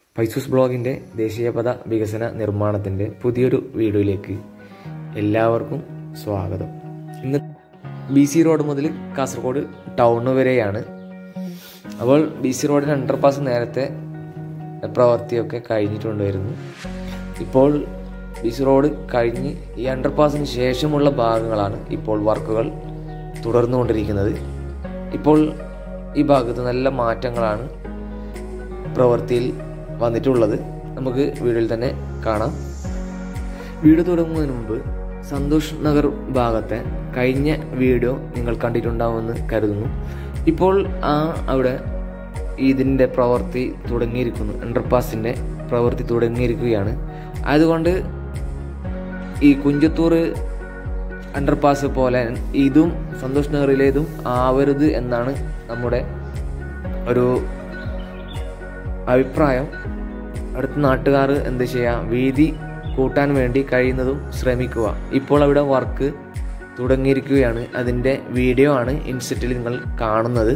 പൈസൂസ് ബ്ലോഗിൻ്റെ ദേശീയപഥ വികസന നിർമ്മാണത്തിൻ്റെ പുതിയൊരു വീഡിയോയിലേക്ക് എല്ലാവർക്കും സ്വാഗതം ഇന്ന് ബി സി റോഡ് മുതൽ കാസർഗോഡ് ടൗൺ വരെയാണ് അപ്പോൾ ബി സി റോഡിന് അണ്ടർപാസ് നേരത്തെ പ്രവൃത്തിയൊക്കെ കഴിഞ്ഞിട്ടുണ്ടായിരുന്നു ഇപ്പോൾ ബി സി റോഡ് കഴിഞ്ഞ് ഈ അണ്ടർപാസിന് ശേഷമുള്ള ഭാഗങ്ങളാണ് ഇപ്പോൾ വർക്കുകൾ തുടർന്നുകൊണ്ടിരിക്കുന്നത് ഇപ്പോൾ ഈ ഭാഗത്ത് നല്ല മാറ്റങ്ങളാണ് പ്രവൃത്തിയിൽ വന്നിട്ടുള്ളത് നമുക്ക് വീഡിയോയിൽ തന്നെ കാണാം വീഡിയോ തുടങ്ങുന്നതിന് മുമ്പ് സന്തോഷ് നഗർ ഭാഗത്തെ കഴിഞ്ഞ വീഡിയോ നിങ്ങൾ കണ്ടിട്ടുണ്ടാവുമെന്ന് കരുതുന്നു ഇപ്പോൾ ആ അവിടെ ഇതിൻ്റെ പ്രവൃത്തി തുടങ്ങിയിരിക്കുന്നു അണ്ടർപാസിൻ്റെ പ്രവൃത്തി തുടങ്ങിയിരിക്കുകയാണ് അതുകൊണ്ട് ഈ കുഞ്ചത്തൂർ അണ്ടർപാസ് പോലെ ഇതും സന്തോഷ് നഗറിലേതും ആവരുത് എന്നാണ് നമ്മുടെ ഒരു അഭിപ്രായം അടുത്ത നാട്ടുകാർ എന്ത് ചെയ്യുക വീതി കൂട്ടാൻ വേണ്ടി കഴിയുന്നതും ശ്രമിക്കുക ഇപ്പോൾ അവിടെ വർക്ക് തുടങ്ങിയിരിക്കുകയാണ് അതിൻ്റെ വീഡിയോ ആണ് ഇൻസെറ്റിൽ നിങ്ങൾ കാണുന്നത്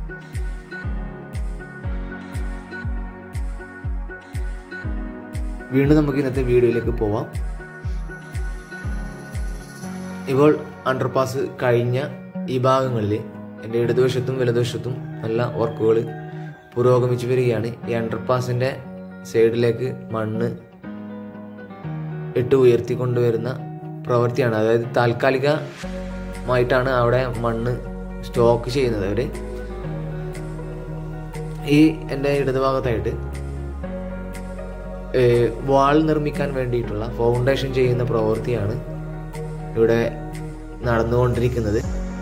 വീണ്ടും നമുക്ക് ഇന്നത്തെ വീഡിയോയിലേക്ക് പോവാം ഇപ്പോൾ അണ്ടർപാസ് കഴിഞ്ഞ ഈ ഭാഗങ്ങളിൽ എൻ്റെ ഇടതുവശത്തും വലതുവശത്തും നല്ല വർക്കുകൾ പുരോഗമിച്ചു വരികയാണ് ഈ അണ്ടർപാസിൻ്റെ സൈഡിലേക്ക് മണ്ണ് ഇട്ട് ഉയർത്തിക്കൊണ്ടുവരുന്ന പ്രവൃത്തിയാണ് അതായത് താൽക്കാലികമായിട്ടാണ് അവിടെ മണ്ണ് സ്റ്റോക്ക് ചെയ്യുന്നത് അവർ ഈ എൻ്റെ ഇടതുഭാഗത്തായിട്ട് വാൾ നിർമ്മിക്കാൻ വേണ്ടിയിട്ടുള്ള ഫൗണ്ടേഷൻ ചെയ്യുന്ന പ്രവൃത്തിയാണ് ഇവിടെ നടന്നുകൊണ്ടിരിക്കുന്നത്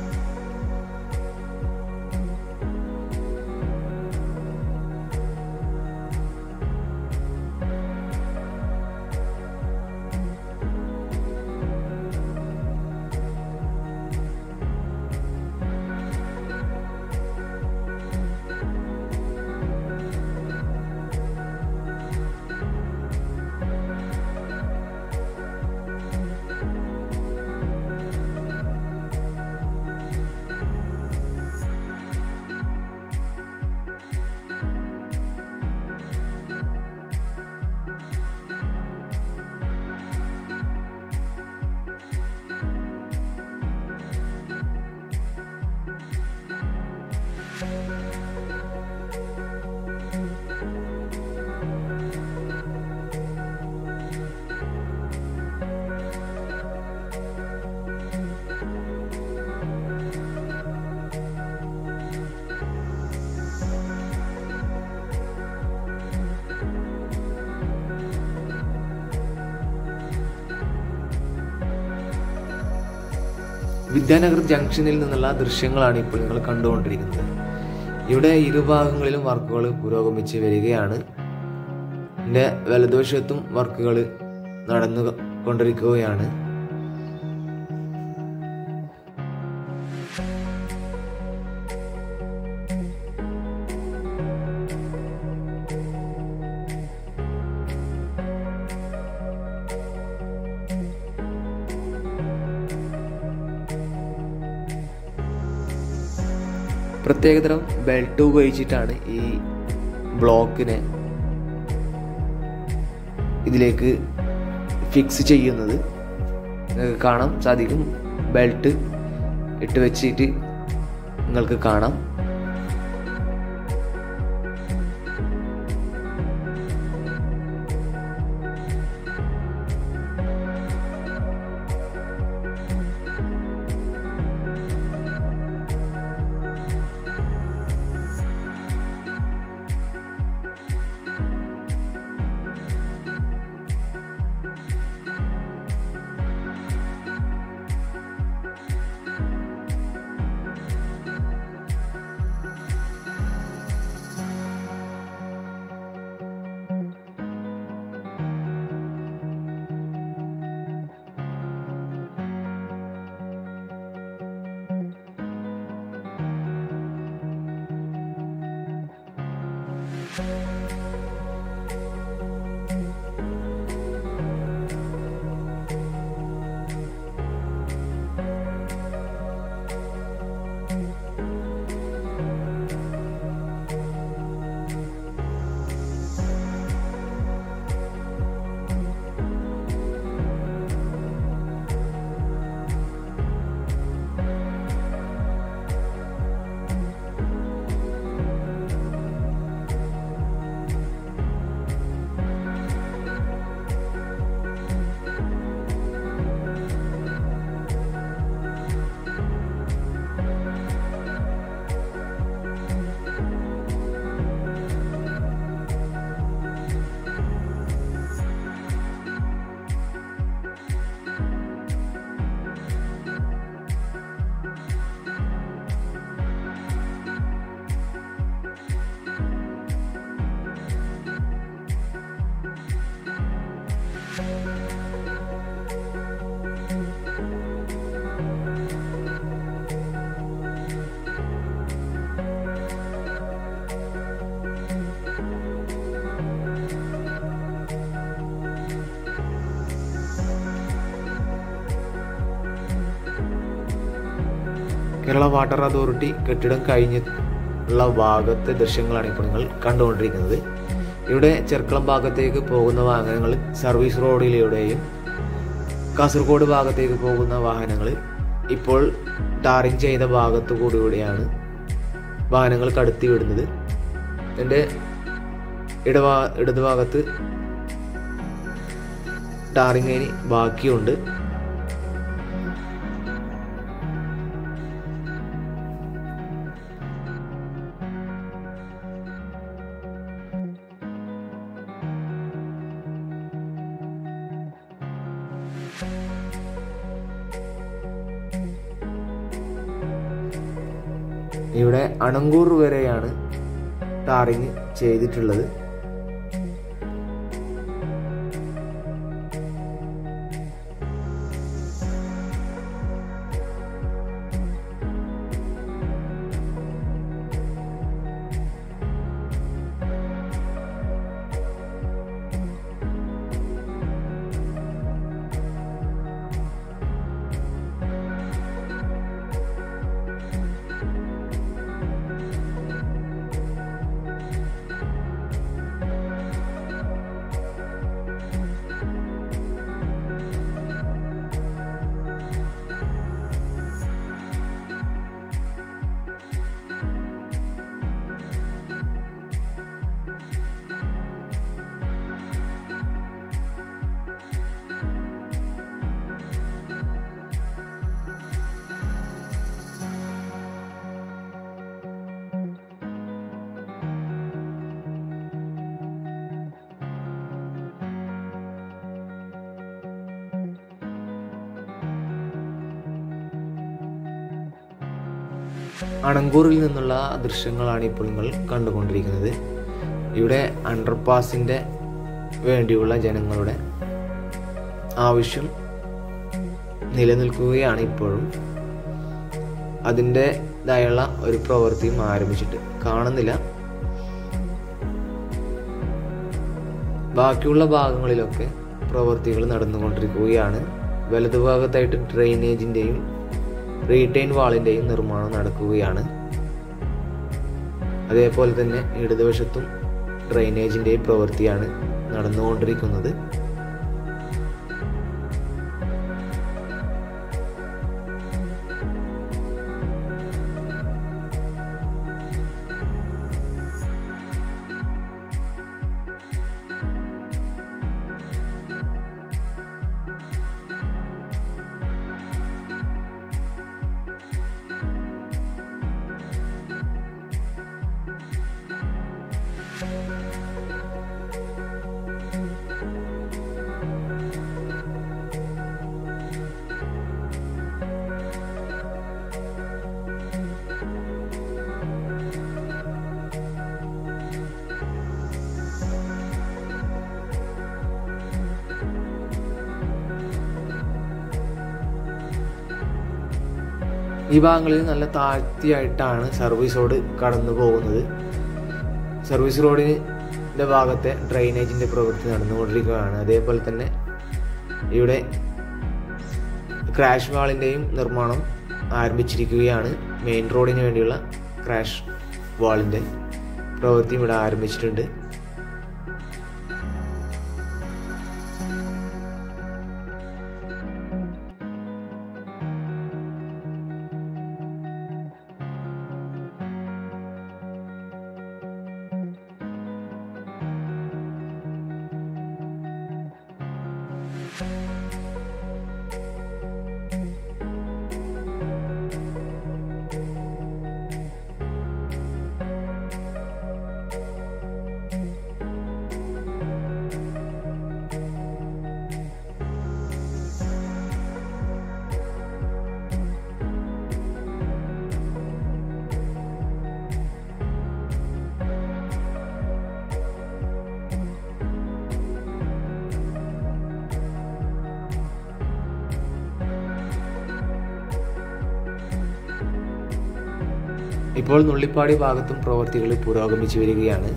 വിദ്യാനഗർ ജംഗ്ഷനിൽ നിന്നുള്ള ദൃശ്യങ്ങളാണ് ഇപ്പോൾ നിങ്ങൾ കണ്ടുകൊണ്ടിരിക്കുന്നത് ഇവിടെ ഇരുഭാഗങ്ങളിലും വർക്കുകൾ പുരോഗമിച്ച് വരികയാണ് എൻ്റെ വലതുവശത്തും വർക്കുകൾ നടന്നു കൊണ്ടിരിക്കുകയാണ് പ്രത്യേകതരം ബെൽറ്റ് ഉപയോഗിച്ചിട്ടാണ് ഈ ബ്ലോക്കിനെ ഇതിലേക്ക് ഫിക്സ് ചെയ്യുന്നത് നിങ്ങൾക്ക് കാണാം സാധിക്കും ബെൽറ്റ് ഇട്ട് വെച്ചിട്ട് നിങ്ങൾക്ക് കാണാം കേരള വാട്ടർ അതോറിറ്റി കെട്ടിടം കഴിഞ്ഞുള്ള ഭാഗത്തെ ദൃശ്യങ്ങളാണ് ഇപ്പോൾ നിങ്ങൾ കണ്ടുകൊണ്ടിരിക്കുന്നത് ഇവിടെ ചെർക്കളം ഭാഗത്തേക്ക് പോകുന്ന വാഹനങ്ങൾ സർവീസ് റോഡിലൂടെയും കാസർഗോഡ് ഭാഗത്തേക്ക് പോകുന്ന വാഹനങ്ങൾ ഇപ്പോൾ ടാറിങ് ചെയ്ത ഭാഗത്തു കൂടിയാണ് വാഹനങ്ങൾ കടത്തി വിടുന്നത് എൻ്റെ ഇടഭാ ഇടതുഭാഗത്ത് ടാറിങ് ഇനി ബാക്കിയുണ്ട് ഇവിടെ അണങ്കൂർ വരെയാണ് ടാറിങ് ചെയ്തിട്ടുള്ളത് അണങ്കൂറിൽ നിന്നുള്ള ദൃശ്യങ്ങളാണ് ഇപ്പോൾ നിങ്ങൾ കണ്ടുകൊണ്ടിരിക്കുന്നത് ഇവിടെ അണ്ടർപാസിൻ്റെ വേണ്ടിയുള്ള ജനങ്ങളുടെ ആവശ്യം നിലനിൽക്കുകയാണ് ഇപ്പോഴും അതിൻ്റെതായുള്ള ഒരു പ്രവൃത്തിയും ആരംഭിച്ചിട്ട് കാണുന്നില്ല ബാക്കിയുള്ള ഭാഗങ്ങളിലൊക്കെ പ്രവൃത്തികൾ നടന്നുകൊണ്ടിരിക്കുകയാണ് വലതുഭാഗത്തായിട്ട് ഡ്രെയിനേജിൻ്റെയും റീറ്റെയിൻ വാളിൻ്റെയും നിർമ്മാണം നടക്കുകയാണ് അതേപോലെ തന്നെ ഇടതുവശത്തും ഡ്രെയിനേജിൻ്റെയും പ്രവൃത്തിയാണ് നടന്നുകൊണ്ടിരിക്കുന്നത് ഈ ഭാഗങ്ങളിൽ നല്ല താഴ്ത്തിയായിട്ടാണ് സർവീസ് റോഡ് കടന്നു പോകുന്നത് സർവീസ് റോഡിൻ്റെ ഭാഗത്തെ ഡ്രെയിനേജിൻ്റെ പ്രവൃത്തി നടന്നുകൊണ്ടിരിക്കുകയാണ് അതേപോലെ തന്നെ ഇവിടെ ക്രാഷ് വാളിൻ്റെയും നിർമ്മാണം ആരംഭിച്ചിരിക്കുകയാണ് മെയിൻ റോഡിന് വേണ്ടിയുള്ള ക്രാഷ് വാളിൻ്റെ പ്രവൃത്തി ഇവിടെ ആരംഭിച്ചിട്ടുണ്ട് ഇപ്പോൾ നുള്ളിപ്പാടി ഭാഗത്തും പ്രവൃത്തികൾ പുരോഗമിച്ചു വരികയാണ്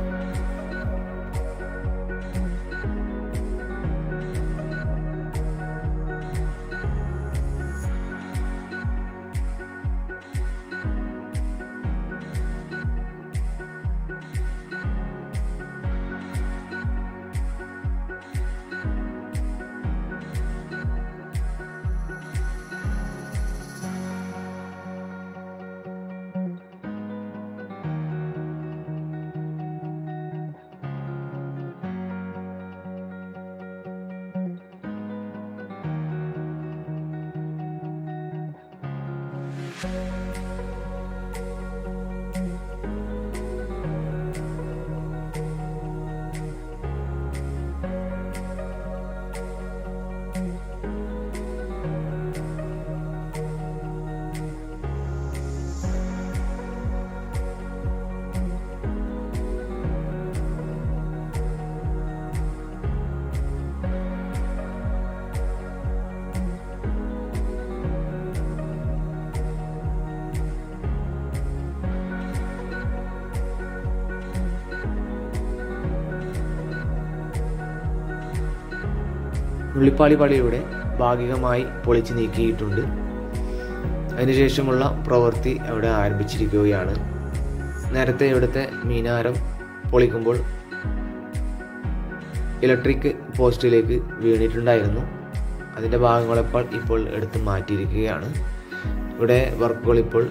നുള്ളിപ്പാളി പള്ളിയുടെ ഭാഗികമായി പൊളിച്ചു നീക്കിയിട്ടുണ്ട് അതിനുശേഷമുള്ള പ്രവൃത്തി അവിടെ ആരംഭിച്ചിരിക്കുകയാണ് നേരത്തെ ഇവിടുത്തെ മീനാരം പൊളിക്കുമ്പോൾ ഇലക്ട്രിക് പോസ്റ്റിലേക്ക് വീണിട്ടുണ്ടായിരുന്നു അതിൻ്റെ ഭാഗങ്ങളെപ്പോൾ ഇപ്പോൾ എടുത്ത് മാറ്റിയിരിക്കുകയാണ് ഇവിടെ വർക്കുകൾ ഇപ്പോൾ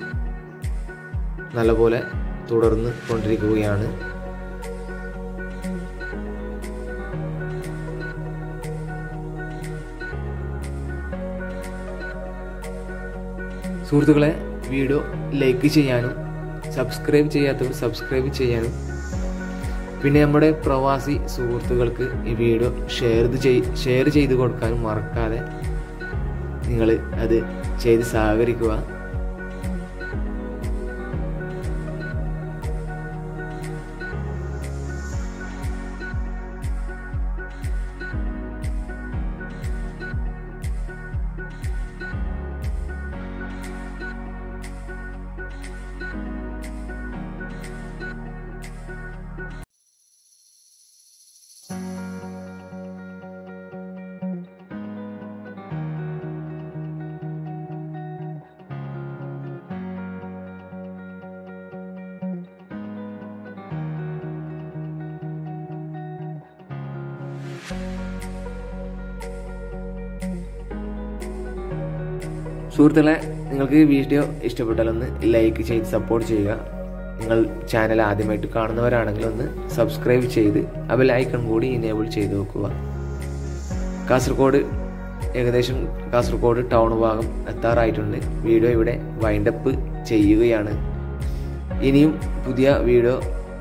നല്ലപോലെ തുടർന്ന് കൊണ്ടിരിക്കുകയാണ് സുഹൃത്തുക്കളെ വീഡിയോ ലൈക്ക് ചെയ്യാനും സബ്സ്ക്രൈബ് ചെയ്യാത്തവർ സബ്സ്ക്രൈബ് ചെയ്യാനും പിന്നെ നമ്മുടെ പ്രവാസി സുഹൃത്തുക്കൾക്ക് ഈ വീഡിയോ ഷെയർ ചെയ് ഷെയർ ചെയ്ത് കൊടുക്കാനും മറക്കാതെ നിങ്ങൾ അത് ചെയ്ത് സഹകരിക്കുക സുഹൃത്തുക്കളെ നിങ്ങൾക്ക് ഈ വീഡിയോ ഇഷ്ടപ്പെട്ടാൽ ഒന്ന് ലൈക്ക് ചെയ്ത് സപ്പോർട്ട് ചെയ്യുക നിങ്ങൾ ചാനൽ ആദ്യമായിട്ട് കാണുന്നവരാണെങ്കിൽ ഒന്ന് സബ്സ്ക്രൈബ് ചെയ്ത് ആ ബെൽ ഐക്കൺ കൂടി ഇനേബിൾ ചെയ്ത് വെക്കുക കാസർഗോഡ് ഏകദേശം കാസർഗോഡ് ടൗൺ ഭാഗം എത്താറായിട്ടുണ്ട് വീഡിയോ ഇവിടെ വൈൻഡപ്പ് ചെയ്യുകയാണ് ഇനിയും പുതിയ വീഡിയോ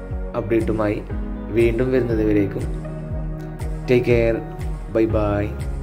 അപ്ഡേറ്റുമായി വീണ്ടും വരുന്നത് വരേക്കും ടേക്ക് കെയർ ബൈ ബൈ